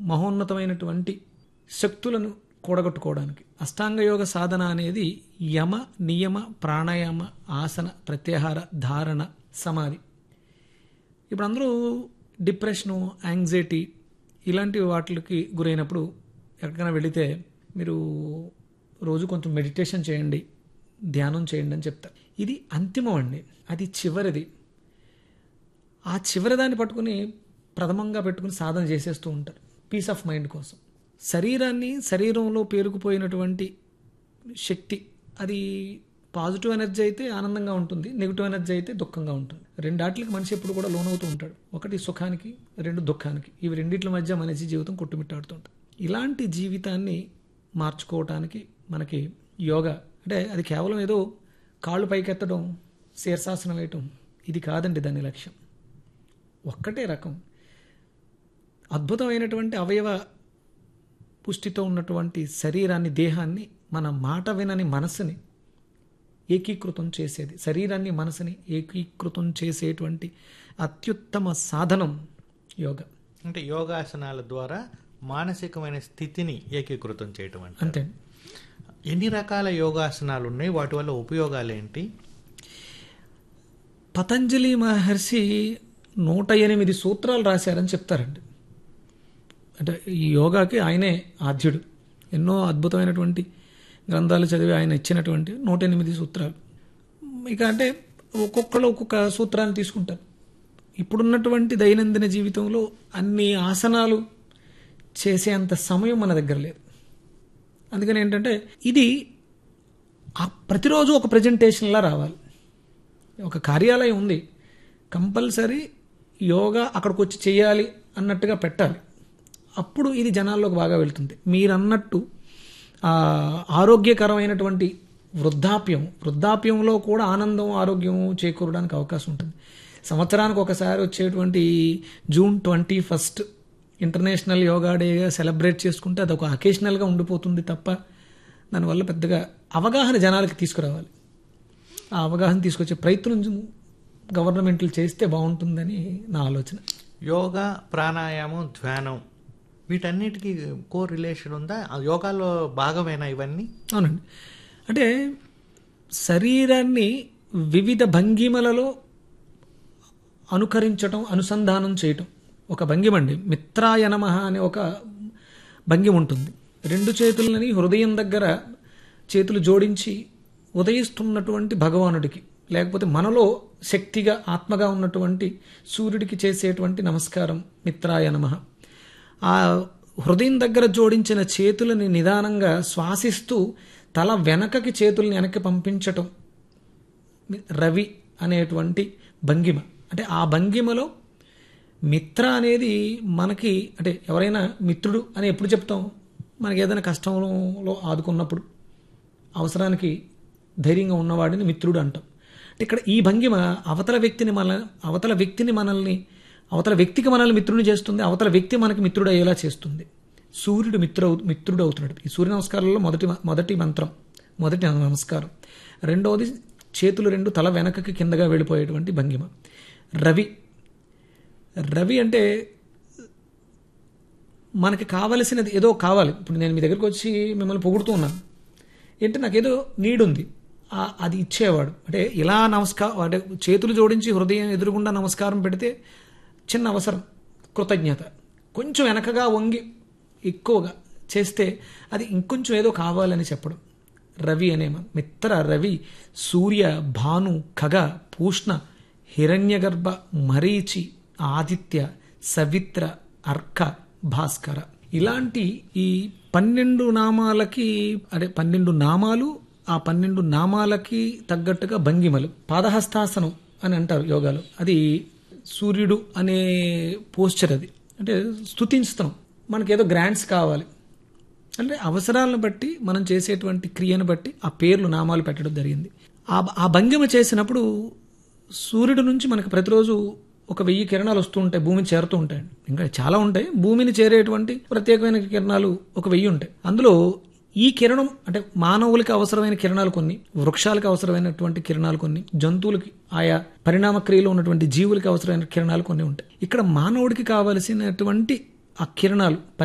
మహోన్నతమైనటువంటి శక్తులను కూడగట్టుకోవడానికి అష్టాంగ యోగ సాధన అనేది యమ నియమ ప్రాణాయామ ఆసన ప్రత్యాహార ధారణ సమాధి ఇప్పుడు అందరూ డిప్రెషను యాంగ్జైటీ ఇలాంటి వాటికి గురైనప్పుడు ఎక్కడికైనా వెళితే మీరు రోజు కొంచెం మెడిటేషన్ చేయండి ధ్యానం చేయండి అని చెప్తారు ఇది అంతిమం అండి అది చివరిది ఆ చివరి దాన్ని పట్టుకుని ప్రథమంగా పెట్టుకుని సాధన చేసేస్తూ ఉంటారు పీస్ ఆఫ్ మైండ్ కోసం శరీరాన్ని శరీరంలో పేరుకుపోయినటువంటి శక్తి అది పాజిటివ్ ఎనర్జీ అయితే ఆనందంగా ఉంటుంది నెగిటివ్ ఎనర్జీ అయితే దుఃఖంగా ఉంటుంది రెండాట్లకి మనిషి ఎప్పుడు కూడా లోనవుతూ ఉంటాడు ఒకటి సుఖానికి రెండు దుఃఖానికి ఇవి రెండిట్ల మధ్య మనిషి జీవితం కొట్టుమిట్టాడుతూ ఉంటుంది ఇలాంటి జీవితాన్ని మార్చుకోవటానికి మనకి యోగా అంటే అది కేవలం ఏదో కాళ్ళు పైకెత్తడం శీర్షాసనం వేయటం ఇది కాదండి దాని లక్ష్యం ఒక్కటే రకం అద్భుతమైనటువంటి అవయవ పుష్టితో ఉన్నటువంటి శరీరాన్ని దేహాన్ని మన మాట వినని మనసుని ఏకీకృతం చేసేది శరీరాన్ని మనసుని ఏకీకృతం చేసేటువంటి అత్యుత్తమ సాధనం యోగా అంటే యోగాసనాల ద్వారా మానసికమైన స్థితిని ఏకీకృతం చేయటం అంటే అంతే ఎన్ని రకాల యోగాసనాలు ఉన్నాయి వాటి వల్ల ఉపయోగాలు ఏంటి పతంజలి మహర్షి నూట ఎనిమిది సూత్రాలు రాశారని చెప్తారండి అంటే ఈ యోగాకి ఆయనే ఆద్యుడు ఎన్నో అద్భుతమైనటువంటి గ్రంథాలు చదివి ఆయన ఇచ్చినటువంటి నూట ఎనిమిది సూత్రాలు ఇక అంటే ఒక్కొక్కరు ఒక్కొక్క సూత్రాన్ని తీసుకుంటారు ఇప్పుడున్నటువంటి దైనందిన జీవితంలో అన్ని ఆసనాలు చేసేంత సమయం మన దగ్గర లేదు అందుకని ఏంటంటే ఇది ఆ ప్రతిరోజు ఒక ప్రజెంటేషన్లా రావాలి ఒక కార్యాలయం ఉంది కంపల్సరీ యోగా అక్కడికి వచ్చి చేయాలి అన్నట్టుగా పెట్టాలి అప్పుడు ఇది జనాల్లోకి బాగా వెళ్తుంది మీరన్నట్టు ఆ, ఆరోగ్యకరమైనటువంటి వృద్ధాప్యం వృద్ధాప్యంలో కూడా ఆనందం ఆరోగ్యం చేకూరడానికి అవకాశం ఉంటుంది సంవత్సరానికి ఒకసారి వచ్చేటువంటి June twenty first international yoga డేగా సెలబ్రేట్ చేసుకుంటే అది ఒక అకేషనల్గా ఉండిపోతుంది తప్ప దానివల్ల పెద్దగా అవగాహన జనాలకి తీసుకురావాలి ఆ అవగాహన తీసుకొచ్చే ప్రయత్నం గవర్నమెంట్లు చేస్తే బాగుంటుందని నా ఆలోచన యోగా ప్రాణాయామం ధ్యానం వీటన్నిటికీ కో రిలేషన్ ఉందా ఆ యోగాలో భాగమేనా ఇవన్నీ అవునండి అంటే శరీరాన్ని వివిధ భంగిమలలో అనుకరించటం అనుసంధానం చేయటం ఒక భంగిమ అండి మిత్రాయ నమః అనే ఒక భంగిమ ఉంటుంది రెండు చేతులని హృదయం దగ్గర చేతులు జోడించి ఉదయిస్తున్నటువంటి భగవానుడికి లేకపోతే మనలో శక్తిగా ఆత్మగా ఉన్నటువంటి సూర్యుడికి చేసేటువంటి నమస్కారం మిత్రాయ నమః ఆ హృదయం దగ్గర జోడించిన చేతులని నిదానంగా శ్వాసిస్తూ తల వెనకకి చేతుల్ని వెనక్కి పంపించటం రవి అనేటువంటి భంగిమ అంటే ఆ భంగిమలో మిత్ర అనేది మనకి అంటే ఎవరైనా మిత్రుడు అని ఎప్పుడు చెప్తాం మనకి ఏదైనా కష్టంలో ఆదుకున్నప్పుడు అవసరానికి ధైర్యంగా ఉన్నవాడిని మిత్రుడు అంటాం అంటే ఇక్కడ ఈ భంగిమ అవతల వ్యక్తిని మన అవతల వ్యక్తిని మనల్ని అవతల వ్యక్తికి మనల్ని మిత్రుని చేస్తుంది అవతల వ్యక్తి మనకి మిత్రుడు అయ్యేలా చేస్తుంది సూర్యుడు మిత్రు మిత్రుడు అవుతున్నాడు ఈ సూర్య నమస్కారాల్లో మొదటి మొదటి మంత్రం మొదటి నమస్కారం రెండవది చేతులు రెండు తల వెనకకి కిందగా వెళ్ళిపోయేటువంటి భంగిమ రవి రవి అంటే మనకి కావలసినది ఏదో కావాలి ఇప్పుడు నేను మీ దగ్గరికి వచ్చి మిమ్మల్ని పొగుడుతూ ఉన్నాను ఏంటి నాకేదో నీడ్ ఉంది ఆ- అది ఇచ్చేవాడు అంటే ఇలా నమస్కారం అంటే చేతులు జోడించి హృదయం ఎదురుగుండా నమస్కారం పెడితే చిన్న అవసరం కృతజ్ఞత కొంచెం వెనకగా వంగి ఎక్కువగా చేస్తే అది ఇంకొంచెం ఏదో కావాలని చెప్పడం రవి అనే మ- మిత్ర రవి సూర్య భాను ఖగ పూష్ణ హిరణ్యగర్భ మరీచి ఆదిత్య సవిత్ర అర్క భాస్కర ఇలాంటి ఈ పన్నెండు నామాలకి అంటే పన్నెండు నామాలు ఆ పన్నెండు నామాలకి తగ్గట్టుగా భంగిమలు పాదహస్తాసనం అని అంటారు యోగాలో అది సూర్యుడు అనే పోస్చర్ అది అంటే స్థుతించుతాం మనకేదో గ్రాంట్స్ కావాలి అంటే అవసరాలను బట్టి మనం చేసేటువంటి క్రియను బట్టి ఆ పేర్లు నామాలు పెట్టడం జరిగింది ఆ ఆ భంగిమ చేసినప్పుడు సూర్యుడి నుంచి మనకి ప్రతిరోజు ఒక వెయ్యి కిరణాలు వస్తూ ఉంటాయి భూమిని చేరుతూ ఉంటాయి ఇంకా చాలా ఉంటాయి భూమిని చేరేటువంటి ప్రత్యేకమైన కిరణాలు ఒక వెయ్యి ఉంటాయి అందులో ఈ కిరణం అంటే మానవులకి అవసరమైన కిరణాలు కొన్ని వృక్షాలకు అవసరమైనటువంటి కిరణాలు కొన్ని జంతువులకి ఆయా పరిణామ క్రియలో ఉన్నటువంటి జీవులకి అవసరమైన కిరణాలు కొన్ని ఉంటాయి ఇక్కడ మానవుడికి కావలసినటువంటి ఆ కిరణాలు